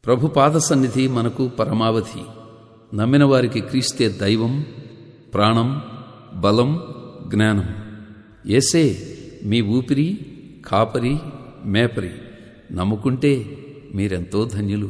ప్రభు పాద సన్నిధి మనకు పరమావధి నమ్మిన వారికి క్రీస్తే దైవం ప్రాణం బలం జ్ఞానం ఏసే మీ ఊపిరి కాపరి మేపరి నమ్ముకుంటే మీరెంతో ధన్యులు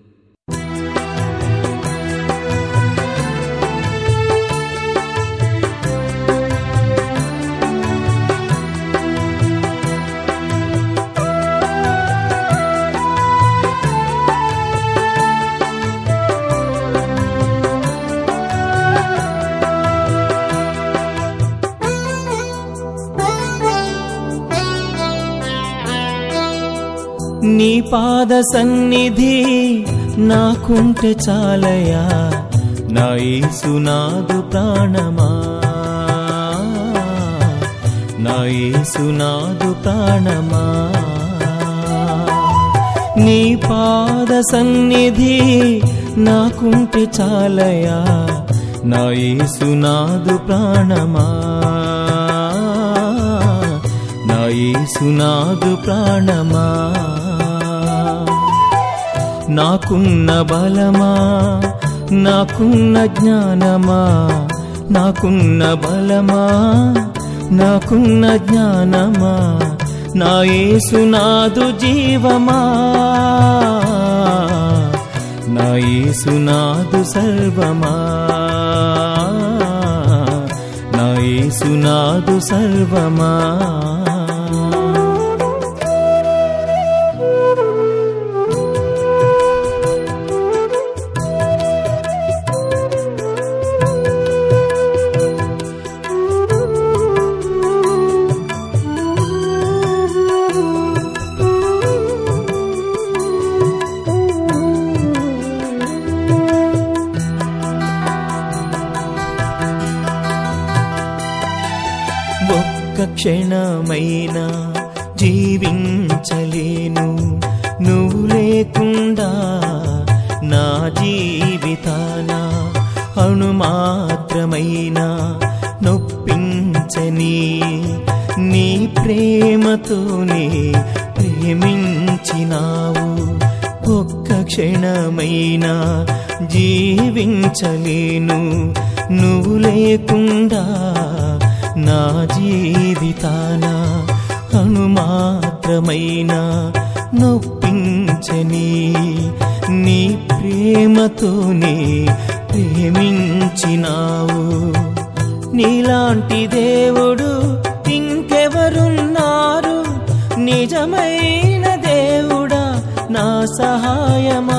నీ పాద సన్నిధి నాకుంటే చాలయా నా యేసునాదు ప్రాణమా నా యేసునాదు ప్రాణమా నీ పాద సన్నిధి నాకుంటే చాలయా నా యేసునాదు ప్రాణమా నా యేసునాదు ప్రాణమా నాకున్న బలమా నాకున్న జ్ఞానమా నాకున్న బలమా నాకున్న జ్ఞానమా నా యేసునాదు జీవమా నా యేసునాదు సర్వమా నా యేసునాదు సర్వమా ఒక్క క్షణమైనా జీవించలేను నువ్వు లేకుండా నా జీవితాన అణు మాత్రమైనా నొప్పించని నీ ప్రేమతోనే ప్రేమించినావు ఒక్క క్షణమైనా జీవించలేను నువ్వు లేకుండా నా జీవితాన అణు మాత్రమైనా నొప్పించని నీ ప్రేమతోనే ప్రేమించినావు నీలాంటి దేవుడు ఇంకెవరున్నారు నిజమైన దేవుడా నా సహాయమా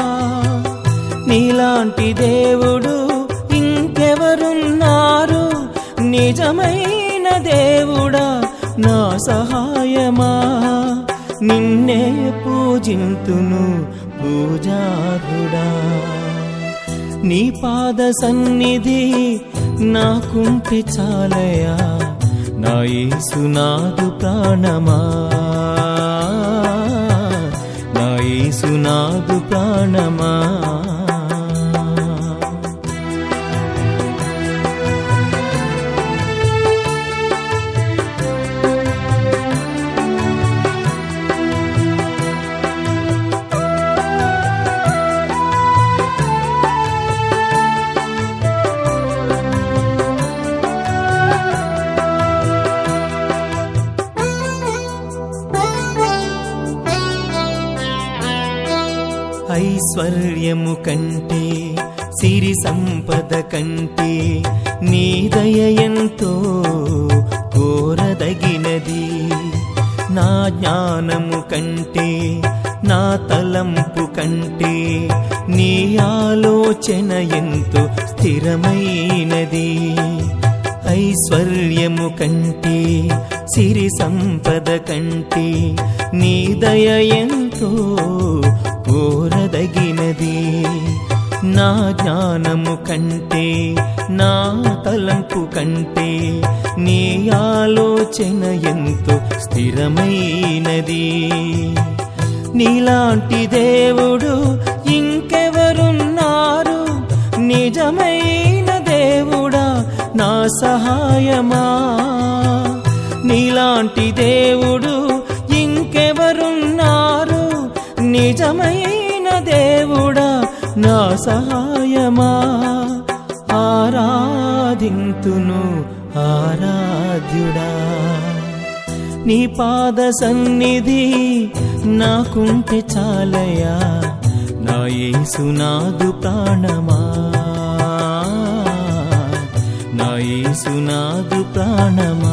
నీలాంటి దేవుడు ఇంకెవరున్నారు నిజమైన దేవుడా నా సహాయమా నిన్నే పూజింతును పూజారుడా నీ పాద సన్నిధి నాకుంటే చాలయా నా యేసునాదు ప్రాణమా నా యేసునాదు ప్రాణమా ఐశ్వర్యము కంటే సిరి సంపద కంటే నీ దయ ఎంతో కోరదగినది నా జ్ఞానము కంటే నా తలంపు కంటే నీ ఆలోచన ఎంతో స్థిరమైనది ఐశ్వర్యము కంటే సిరి సంపద కంటే నీ దయ ఎంతో కోరదగినది నా జ్ఞానము కంటే నా తలంపు కంటే నీ ఆలోచన ఎంతో స్థిరమైనది నీలాంటి దేవుడు ఇంకెవరున్నారు నిజమైన దేవుడా నా సహాయమా నీలాంటి దేవుడు ఇంకెవరున్నారు నిజమైన దేవుడా నా సహాయమా ఆరాధింతును ఆరాధ్యుడా నీ పాద సన్నిధి నాకుంటే చాలయా నా యేసునాదు ప్రాణమా నా యేసునాదు ప్రాణమా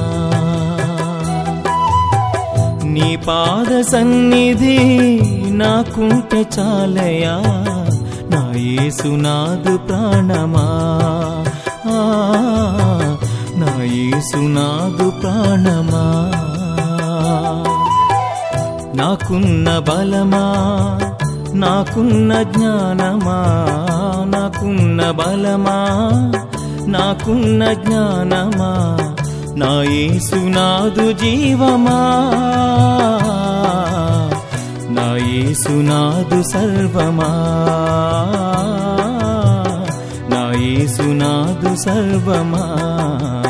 నీ పాద సన్నిధి నాకుంటే చాలయా నా యేసునాదు ప్రాణమా ఆ, నా యేసునాదు ప్రాణమా నాకున్న బలమా నాకున్న జ్ఞానమా నాకున్న బలమా నాకున్న జ్ఞానమా నా యేసునాదు జీవమా నా యేసునాదు సర్వమా నా యేసునాదు సర్వమా